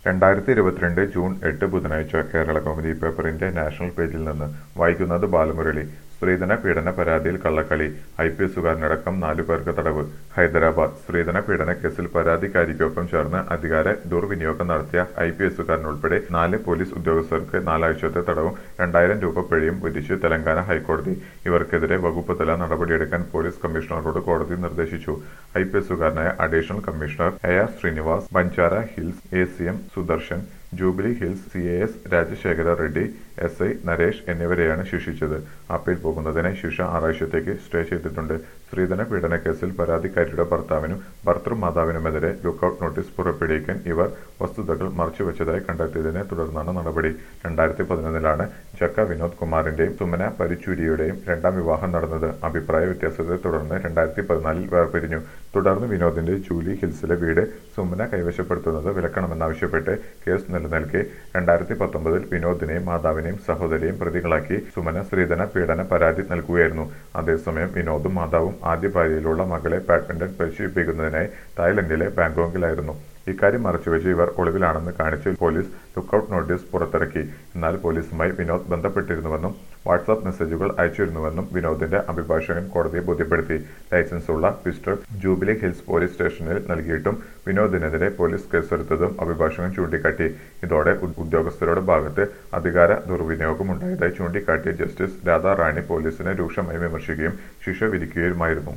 രണ്ടായിരത്തി ഇരുപത്തിരണ്ട് ജൂൺ എട്ട് ബുധനാഴ്ച കേരള കൗമുദി പേപ്പറിന്റെ നാഷണൽ പേജിൽ നിന്ന് വായിക്കുന്നത് ബാലമുരളി സ്ത്രീധന പീഡന പരാതിയിൽ കള്ളക്കളി ഐ പി എസുകാരനടക്കം നാലു പേർക്ക് തടവ് ഹൈദരാബാദ് സ്ത്രീധന പീഡന കേസിൽ പരാതിക്കാരിക്കൊപ്പം ചേർന്ന് അധികാര ദുർവിനിയോഗം നടത്തിയ ഐ പി എസുകാരനുൾപ്പെടെ നാല് പോലീസ് ഉദ്യോഗസ്ഥർക്ക് നാലാഴ്ചത്തെ തടവും രണ്ടായിരം രൂപ പിഴയും വിധിച്ച് തെലങ്കാന ഹൈക്കോടതി ഇവർക്കെതിരെ വകുപ്പ് തല നടപടിയെടുക്കാൻ പോലീസ് കമ്മീഷണറോട് കോടതി നിർദ്ദേശിച്ചു ഐ പി എസുകാരനായ additional commissioner A R Srinivas Banjara Hills A C M Sudarshan Jubilee Hills C A S Rajasekhara Reddy S I Naresh എന്നിവരെയാണ് ശിക്ഷിച്ചത് അപ്പീൽ പോകുന്നതിന് ശിക്ഷ ആറാഴ്ചത്തേക്ക് സ്റ്റേ ചെയ്തിട്ടുണ്ട് സ്ത്രീധന പീഡന കേസിൽ പരാതിക്കാരിയുടെ ഭർത്താവിനും ഭർത്തൃമാതാവിനുമെതിരെ ലുക്കൌട്ട് നോട്ടീസ് പുറപ്പെടുവിക്കാൻ ഇവർ വസ്തുതകൾ മറച്ചുവെച്ചതായി കണ്ടെത്തിയതിനെ തുടർന്നാണ് നടപടി രണ്ടായിരത്തി പതിനൊന്നിലാണ് ജക്ക വിനോദ് കുമാറിന്റെയും സുമന പരിച്ചൂരിയുടെയും രണ്ടാം വിവാഹം നടന്നത് അഭിപ്രായ വ്യത്യാസത്തെ തുടർന്ന് രണ്ടായിരത്തി പതിനാലിൽ വേർപിരിഞ്ഞു തുടർന്ന് വിനോദിന്റെ ജൂലി ഹിൽസിലെ വീട് സുമന കൈവശപ്പെടുത്തുന്നത് വിലക്കണമെന്നാവശ്യപ്പെട്ട് കേസ് നിലനിൽക്കെ രണ്ടായിരത്തി പത്തൊമ്പതിൽ വിനോദിനെയും മാതാവിനെയും സഹോദരിയെയും പ്രതികളാക്കി സുമന സ്ത്രീധന പീഡന പരാതി നൽകുകയായിരുന്നു അതേസമയം വിനോദും മാതാവും ആദ്യ ഭാര്യയിലുള്ള മകളെ ബാഡ്മിന്റൺ പരിശീലിപ്പിക്കുന്നതിനായി തായ്ലൻഡിലെ ബാങ്കോക്കിലായിരുന്നു ഇക്കാര്യം മറച്ചുവെച്ച് ഇവർ ഒളിവിലാണെന്ന് കാണിച്ച് പോലീസ് ലുക്കൌട്ട് നോട്ടീസ് പുറത്തിറക്കി എന്നാൽ പോലീസുമായി വിനോദ് ബന്ധപ്പെട്ടിരുന്നുവെന്നും വാട്സാപ്പ് മെസ്സേജുകൾ അയച്ചിരുന്നുവെന്നും വിനോദിന്റെ അഭിഭാഷകൻ കോടതിയെ ബോധ്യപ്പെടുത്തി ലൈസൻസുള്ള പിസ്റ്റൾ ജൂബിലി ഹിൽസ് പോലീസ് സ്റ്റേഷനിൽ നൽകിയിട്ടും വിനോദിനെതിരെ പോലീസ് കേസെടുത്തതും അഭിഭാഷകൻ ചൂണ്ടിക്കാട്ടി ഇതോടെ ഉദ്യോഗസ്ഥരുടെ ഭാഗത്ത് അധികാര ദുർവിനിയോഗം ഉണ്ടായതായി ചൂണ്ടിക്കാട്ടിയ ജസ്റ്റിസ് രാധാ റാണി പോലീസിനെ രൂക്ഷമായി വിമർശിക്കുകയും ശിക്ഷ വിധിക്കുകയുമായിരുന്നു